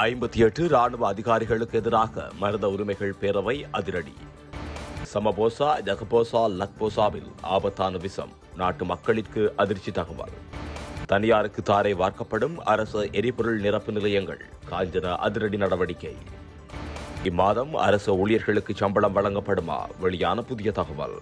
ஐம்பத்தி எட்டு ராணுவ அதிகாரிகளுக்கு எதிராக மனித உரிமைகள் பேரவை அதிரடி சமபோசா ஜகபோசா லக்போசாவில் ஆபத்தான விஷம் நாட்டு மக்களிற்கு அதிர்ச்சி தகவல் தனியாருக்கு தாரை வார்க்கப்படும் அரசு எரிபொருள் நிரப்பு நிலையங்கள் காஞ்சன அதிரடி நடவடிக்கை இம்மாதம் அரசு ஊழியர்களுக்கு சம்பளம் வழங்கப்படுமா வெளியான புதிய தகவல்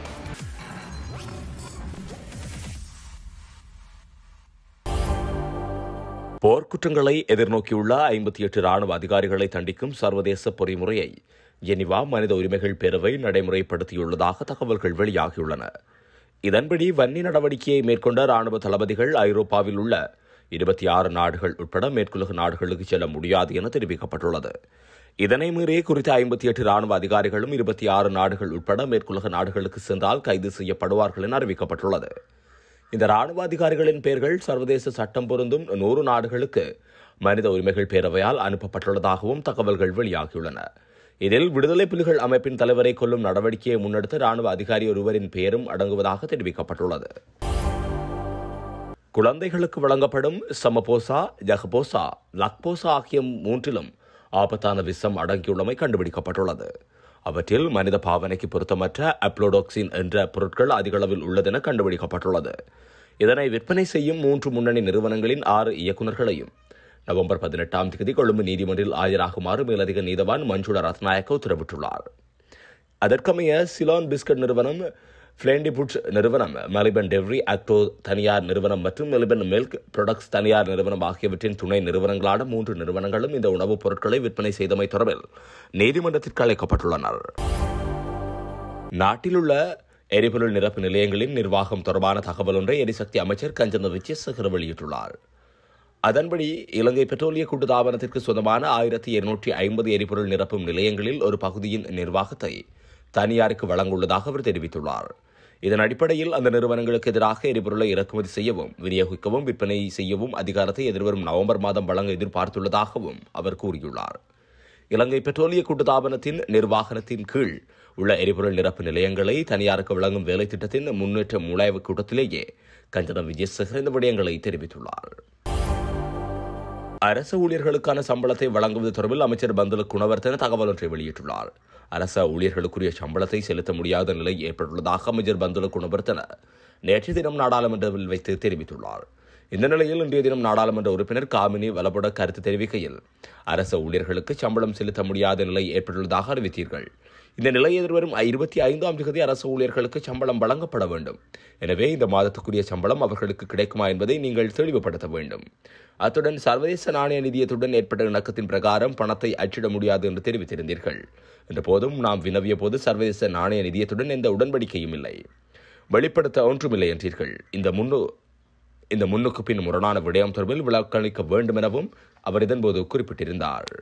போர்க்குற்றங்களை எதிர்நோக்கியுள்ள ஐம்பத்தி எட்டு ராணுவ அதிகாரிகளை தண்டிக்கும் சர்வதேச பொறிமுறையை ஜெனிவா மனித உரிமைகள் பேரவை நடைமுறைப்படுத்தியுள்ளதாக தகவல்கள் வெளியாகியுள்ளன இதன்படி வன்னி நடவடிக்கையை மேற்கொண்ட ராணுவ தளபதிகள் ஐரோப்பாவில் உள்ள இருபத்தி ஆறு நாடுகள் உட்பட மேற்குலக நாடுகளுக்கு செல்ல முடியாது என தெரிவிக்கப்பட்டுள்ளது இதனை மீறி குறித்த ஐம்பத்தி எட்டு ராணுவ அதிகாரிகளும் இருபத்தி ஆறு நாடுகள் உட்பட மேற்குலக நாடுகளுக்கு சென்றால் கைது செய்யப்படுவார்கள் என அறிவிக்கப்பட்டுள்ளது இந்த ராணுவ அதிகாரிகளின் பெயர்கள் சர்வதேச சட்டம் பொருந்தும் நூறு நாடுகளுக்கு மனித உரிமைகள் பேரவையால் அனுப்பப்பட்டுள்ளதாகவும் தகவல்கள் வெளியாகியுள்ளன இதில் விடுதலை புலிகள் அமைப்பின் தலைவரை கொல்லும் நடவடிக்கையை முன்னெடுத்த ராணுவ அதிகாரி ஒருவரின் பெயரும் அடங்குவதாக தெரிவிக்கப்பட்டுள்ளது குழந்தைகளுக்கு வழங்கப்படும் சமபோசா ஜகபோசா லக்போசா ஆகிய மூன்றிலும் ஆபத்தான விஷம் அடங்கியுள்ளமை கண்டுபிடிக்கப்பட்டுள்ளது அவற்றில் மனித பாவனைக்கு பொருத்தமற்ற அப்ளோடாக்சின் என்ற பொருட்கள் அதிக அளவில் உள்ளதென கண்டுபிடிக்கப்பட்டுள்ளது இதனை விற்பனை செய்யும் மூன்று முன்னணி நிறுவனங்களின் ஆறு இயக்குநர்களையும் நவம்பர் பதினெட்டாம் தேதி கொழும்பு நீதிமன்றில் ஆஜராகுமாறு மேலதிக நீதவான் மஞ்சுள ரத்நாயக்க உத்தரவிட்டுள்ளார் அதற்கமைய சிலான் பிஸ்கட் நிறுவனம் பிளேண்டிபுட் நிறுவனம் மெலிபன் டெவ்ரி ஆக்டோ தனியார் நிறுவனம் மற்றும் மெலிபன் மில்க் ப்ரொடக்ட்ஸ் தனியார் நிறுவனம் ஆகியவற்றின் துணை நிறுவனங்களான மூன்று நிறுவனங்களும் இந்த உணவுப் பொருட்களை விற்பனை செய்தமை தொடர்பில் நீதிமன்றத்திற்கு அழைக்கப்பட்டுள்ளனர் நாட்டிலுள்ள எரிபொருள் நிரப்பு நிலையங்களின் நிர்வாகம் தொடர்பான தகவல் ஒன்றை எரிசக்தி அமைச்சர் கஞ்சன விஜயசேகர் வெளியிட்டுள்ளார் அதன்படி இலங்கை பெட்ரோலிய கூட்டுத்தாபனத்திற்கு சொந்தமான ஆயிரத்தி இருநூற்றி ஐம்பது எரிபொருள் நிரப்பும் நிலையங்களில் ஒரு பகுதியின் நிர்வாகத்தை தனியாருக்கு வழங்குள்ளதாக அவர் தெரிவித்துள்ளார் இதன் அடிப்படையில் அந்த நிறுவனங்களுக்கு எதிராக எரிபொருளை இறக்குமதி செய்யவும் விநியோகிக்கவும் விற்பனை செய்யவும் அதிகாரத்தை எதிர்வரும் நவம்பர் மாதம் வழங்க எதிர்பார்த்துள்ளதாகவும் அவர் கூறியுள்ளார் இலங்கை பெட்ரோலிய கூட்டுத்தாபனத்தின் நிர்வாகத்தின் கீழ் உள்ள எரிபொருள் நிரப்பு நிலையங்களை தனியாருக்கு வழங்கும் வேலை திட்டத்தின் முன்னேற்ற முலாய்வு கூட்டத்திலேயே கஞ்சன விஜயசேகர் இந்த விடயங்களை தெரிவித்துள்ளார் அரசு ஊழியர்களுக்கான சம்பளத்தை வழங்குவது தொடர்பில் அமைச்சர் பந்துல குணவர்த்தன தகவல் ஒன்றை வெளியிட்டுள்ளார் அரச ஊழியர்களுக்குரிய சம்பளத்தை செலுத்த முடியாத நிலை ஏற்பட்டுள்ளதாக அமைச்சர் பந்துல குணவர்த்தன நேற்று தினம் நாடாளுமன்றத்தில் வைத்து தெரிவித்துள்ளார் இந்த நிலையில் இன்றைய தினம் நாடாளுமன்ற உறுப்பினர் காமினி வலப்பட கருத்து தெரிவிக்கையில் அரச ஊழியர்களுக்கு சம்பளம் செலுத்த முடியாத நிலை ஏற்பட்டுள்ளதாக அறிவித்தீர்கள் இந்த நிலை எதிர்வரும் இருபத்தி ஐந்தாம் தேதி அரசு ஊழியர்களுக்கு சம்பளம் வழங்கப்பட வேண்டும் எனவே இந்த மாதத்துக்குரிய சம்பளம் அவர்களுக்கு கிடைக்குமா என்பதை நீங்கள் தெளிவுபடுத்த வேண்டும் அத்துடன் சர்வதேச நாணய நிதியத்துடன் ஏற்பட்ட இணக்கத்தின் பிரகாரம் பணத்தை அச்சிட முடியாது என்று தெரிவித்திருந்தீர்கள் என்ற போதும் நாம் வினவிய போது சர்வதேச நாணய நிதியத்துடன் எந்த உடன்படிக்கையும் இல்லை வெளிப்படுத்த ஒன்றுமில்லை என்றீர்கள் இந்த முன்னு இந்த முன்னுக்கு பின் முரணான விடயம் தொடர்பில் விளக்களிக்க வேண்டும் எனவும் அவர் இதன்போது குறிப்பிட்டிருந்தார்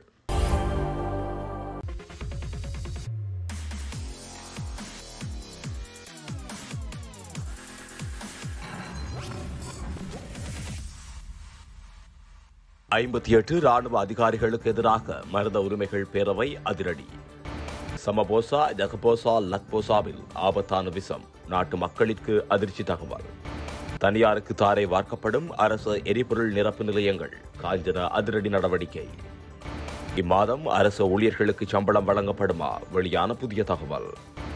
ஐம்பத்தி எட்டு ராணுவ அதிகாரிகளுக்கு எதிராக மனித உரிமைகள் பேரவை அதிரடி சமபோசா ஜகபோசா லக்போசாவில் ஆபத்தான விஷம் நாட்டு மக்களிற்கு அதிர்ச்சி தகவல் தனியாருக்கு தாரை வார்க்கப்படும் அரசு எரிபொருள் நிரப்பு நிலையங்கள் காஞ்சன அதிரடி நடவடிக்கை இம்மாதம் அரசு ஊழியர்களுக்கு சம்பளம் வழங்கப்படுமா வெளியான புதிய தகவல்